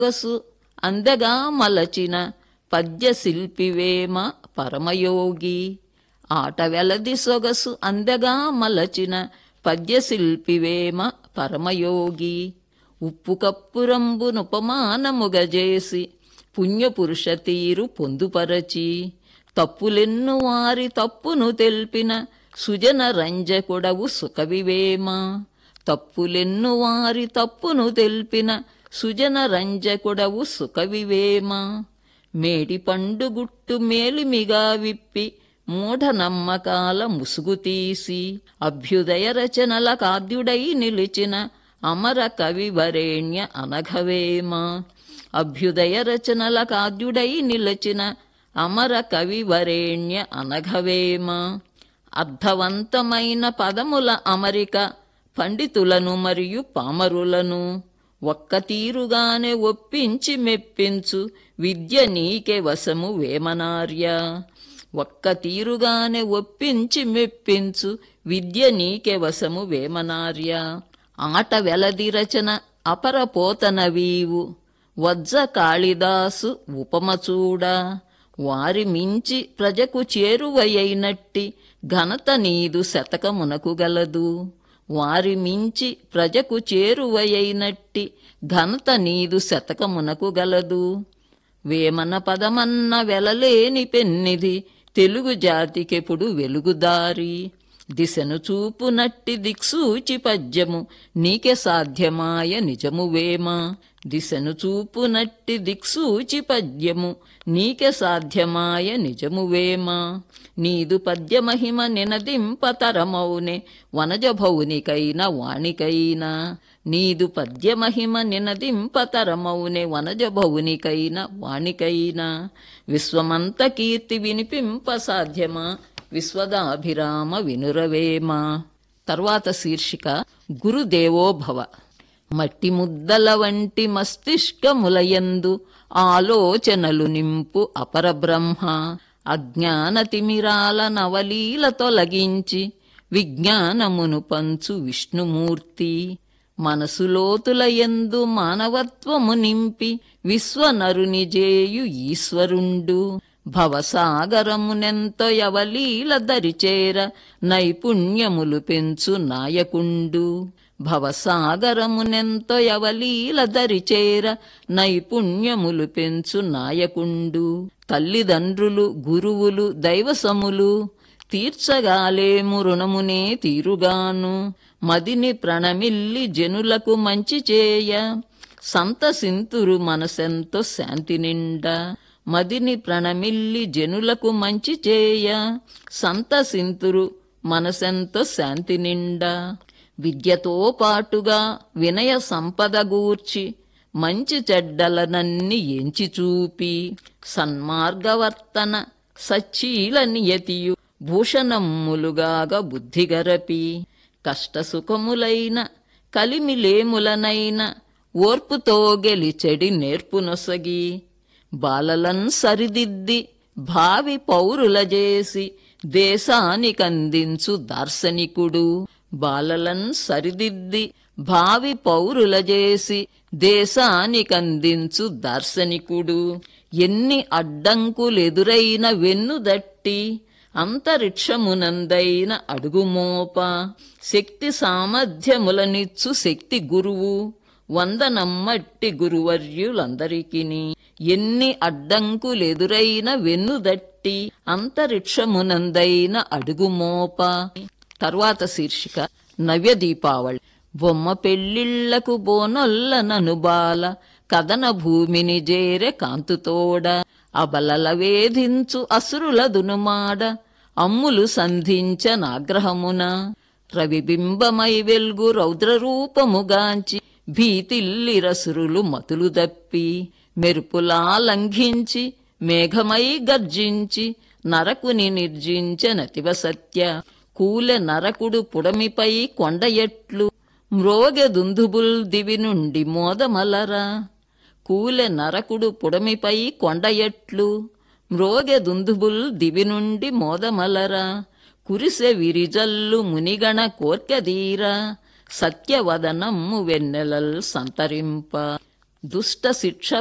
సొగసు అందగా మలచిన పద్య శిల్పివేమ పరమయోగి ఆట వెలది సొగసు అందగా మలచిన పద్య శిల్పివేమ పరమయోగి ఉప్పు కప్పురంబునుపమానముగజేసి పుణ్యపురుష తీరు పొందుపరచి తప్పులెన్ను వారి తప్పును తెల్పిన సుజన రంజకుడవు సుఖవివేమ తప్పులెన్ను వారి తప్పును తెల్పిన సుజన రంజకుడవు సుఖవివేమ మేడి పండు గుట్టు మేలిమిగా విప్పి మూఢనమ్మకాల ముసుగు తీసి అభ్యుదయ రచనల కాద్యుడై నిలిచిన అమర కవి వరేణ్య అనఘవేమ అభ్యుదయ రచనల కాద్యుడై నిలిచిన అమర కవి వరేణ్య అనఘవేమ అర్థవంతమైన పదముల అమరిక పండితులను మరియు పామరులను ఒక్క తీరుగానే ఒప్పించి మెప్పించు విద్య నీకే వశము వేమనార్య ఒక్క తీరుగానే ఒప్పించి మెప్పించు విద్య నీకే వశము వేమనార్య ఆట వెలది రచన అపరపోతన వీవు వజ్జ కాళిదాసు ఉపమచూడ వారి మించి ప్రజకు చేరువయైనట్టి ఘనత నీదు శతకమునకు గలదు వారి మించి ప్రజకు చేరువయైనట్టి ఘనత నీదు శతకమునకు గలదు వేమన పదమన్న వెలలేని పెన్నిది తెలుగు జాతికెప్పుడు వెలుగుదారి దిశను చూపునట్టి దిక్సూచి పద్యము నీకే సాధ్యమాయ నిజము వేమ దిశను చూపునట్టి దిక్సూచి పద్యము నీకే సాధ్యమాయ నిజము వేమ నీదు పద్యమహిమ నినదింపతరమౌనే వనజ భౌనికైన వాణికైనా నీదు పద్యమహిమ నినదింపతరమౌనే వనజ భౌనికైన వాణికైనా విశ్వమంత కీర్తి వినిపింప సాధ్యమా విశ్వదాభిరామ వినురవేమ తర్వాత శీర్షిక గురుదేవోభవ మట్టి ముద్దల వంటి మస్తిష్కములయందు ఆలోచనలు నింపు అపరబ్రహ్మ అజ్ఞాన తిమిరాల నవలీల తొలగించి విజ్ఞానమును పంచు విష్ణుమూర్తి మనసులోతుల ఎందు మానవత్వము నింపి విశ్వనరుని జేయు ఈశ్వరుండు భవసాగరమునెంతో యవలీల దరిచేర నైపుణ్యములు పెంచు నాయకుండు భవసాగరమునెంతో యవలీల దరిచేర నైపుణ్యములు పెంచు నాయకుండు తల్లిదండ్రులు గురువులు దైవసములు తీర్చగాలేము రుణమునే తీరుగాను మదిని ప్రణమిల్లి జనులకు మంచి చేయ సంతసింతురు మనసెంతో శాంతి నిండా మదిని ప్రణమిల్లి జనులకు మంచి చేయ సంతసింతురు మనసెంతో శాంతి నిండా విద్యతో పాటుగా వినయ సంపద గూర్చి మంచి చెడ్డలనన్ని ఎంచి చూపి సన్మార్గవర్తన సచ్చీల నియతియు భూషణమ్ములుగాగా బుద్ధిగరపి కష్టసుఖములైన కలిమిలేములనైన ఓర్పుతో గెలిచెడి నేర్పునొసగి బాలలన్ సరిదిద్ది భావి పౌరుల చేసి దేశానికందించు దార్శనికుడు బాలలన్ సరిదిద్ది భావి పౌరుల చేసి దేశానికందించు దార్శనికుడు ఎన్ని అడ్డంకులెదురైన వెన్నుదట్టి అంతరిక్షమునందైన అడుగుమోప శక్తి సామర్థ్యములనిచ్చు శక్తి గురువు వందనమ్మట్టి గురువర్యులందరికిని ఎన్ని అడ్డంకులెదురైన వెన్నుదట్టి అంతరిక్షమునందైన అడుగుమోప తర్వాత శీర్షిక నవ్య దీపావళి బొమ్మ పెళ్ళిళ్లకు బోనొల్ల ననుబాల కదన భూమిని జేరె కాంతుతోడ అబలల వేధించు అసురుల దునుమాడ అమ్ములు సంధించ నాగ్రహమున రవిబింబమై వెల్గు రౌద్రరూపముగాంచి భీతిల్లి రసురులు మతులు దప్పి మెరుపులా లంఘించి మేఘమై గర్జించి నరకుని నిర్జించ నతివ సత్య కూలె నరకుడు పుడమిపై కొండ ఎట్లు మ్రోగె దుందుబుల్ దివి నుండి మోదమలరా కూలె నరకుడు పుడమిపై కొండ ఎట్లు మ్రోగె దుందుబుల్ దివి నుండి మోదమలరా కురిసె విరిజల్లు మునిగణ కోర్కెదీరా సత్యవదనమ్ము వెన్నెలల్ సంతరింప దుష్ట శిక్ష